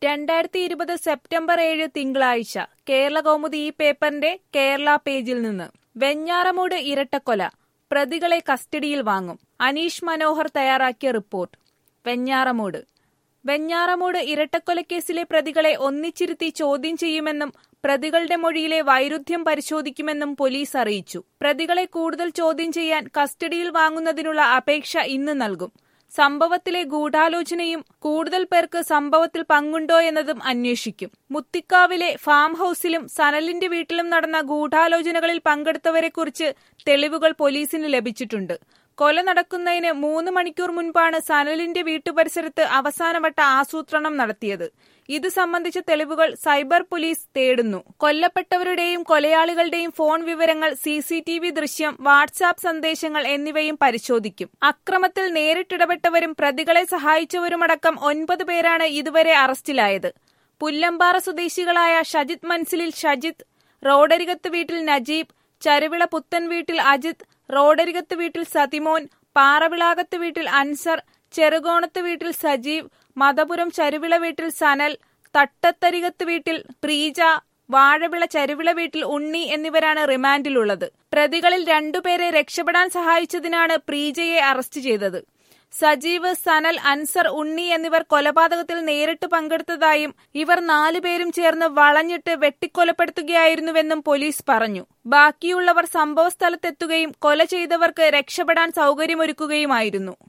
രണ്ടായിരത്തി ഇരുപത് സെപ്റ്റംബർ ഏഴ് തിങ്കളാഴ്ച കേരള കൗമുദി ഈ പേപ്പറിന്റെ കേരള പേജിൽ നിന്ന് വെഞ്ഞാറമൂട് ഇരട്ടക്കൊല പ്രതികളെ കസ്റ്റഡിയിൽ വാങ്ങും അനീഷ് മനോഹർ തയ്യാറാക്കിയ റിപ്പോർട്ട് വെഞ്ഞാറമൂട് വെഞ്ഞാറമൂട് ഇരട്ടക്കൊലക്കേസിലെ പ്രതികളെ ഒന്നിച്ചിരുത്തി ചോദ്യം ചെയ്യുമെന്നും പ്രതികളുടെ മൊഴിയിലെ വൈരുദ്ധ്യം പരിശോധിക്കുമെന്നും പോലീസ് അറിയിച്ചു പ്രതികളെ കൂടുതൽ ചോദ്യം ചെയ്യാൻ കസ്റ്റഡിയിൽ വാങ്ങുന്നതിനുള്ള അപേക്ഷ ഇന്ന് നൽകും സംഭവത്തിലെ ഗൂഢാലോചനയും കൂടുതൽ പേർക്ക് സംഭവത്തിൽ പങ്കുണ്ടോ എന്നതും അന്വേഷിക്കും മുത്തിക്കാവിലെ ഫാം ഹൌസിലും സനലിന്റെ വീട്ടിലും നടന്ന ഗൂഢാലോചനകളിൽ പങ്കെടുത്തവരെക്കുറിച്ച് തെളിവുകൾ പോലീസിന് ലഭിച്ചിട്ടുണ്ട് കൊല നടക്കുന്നതിന് മൂന്ന് മണിക്കൂർ മുൻപാണ് സനലിന്റെ വീട്ടുപരിസരത്ത് അവസാനവട്ട ആസൂത്രണം നടത്തിയത് ഇത് സംബന്ധിച്ച തെളിവുകൾ സൈബർ പോലീസ് തേടുന്നു കൊല്ലപ്പെട്ടവരുടെയും കൊലയാളികളുടെയും ഫോൺ വിവരങ്ങൾ സി സി ടി വി ദൃശ്യം വാട്സാപ്പ് സന്ദേശങ്ങൾ എന്നിവയും പരിശോധിക്കും അക്രമത്തിൽ നേരിട്ടിടപെട്ടവരും പ്രതികളെ സഹായിച്ചവരുമടക്കം ഒൻപത് പേരാണ് ഇതുവരെ അറസ്റ്റിലായത് പുല്ലമ്പാറ സ്വദേശികളായ ഷജിത് മൻസിലിൽ ഷജിത് റോഡരികത്ത് വീട്ടിൽ നജീബ് ചരുവിള പുത്തൻ വീട്ടിൽ അജിത് റോഡരികത്ത് വീട്ടിൽ സതിമോൻ പാറവിളാകത്ത് വീട്ടിൽ അൻസർ ചെറുകോണത്ത് വീട്ടിൽ സജീവ് മതപുരം ചരുവിള വീട്ടിൽ സനൽ തട്ടത്തരികത്ത് വീട്ടിൽ പ്രീജ വാഴവിള ചരുവിള വീട്ടിൽ ഉണ്ണി എന്നിവരാണ് റിമാൻഡിലുള്ളത് പ്രതികളിൽ രണ്ടുപേരെ രക്ഷപ്പെടാൻ സഹായിച്ചതിനാണ് പ്രീജയെ അറസ്റ്റ് ചെയ്തത് സജീവ് സനൽ അൻസർ ഉണ്ണി എന്നിവർ കൊലപാതകത്തിൽ നേരിട്ട് പങ്കെടുത്തതായും ഇവർ നാലുപേരും ചേർന്ന് വളഞ്ഞിട്ട് വെട്ടിക്കൊലപ്പെടുത്തുകയായിരുന്നുവെന്നും പോലീസ് പറഞ്ഞു ബാക്കിയുള്ളവർ സംഭവസ്ഥലത്തെത്തുകയും കൊല ചെയ്തവർക്ക് രക്ഷപ്പെടാൻ സൗകര്യമൊരുക്കുകയുമായിരുന്നു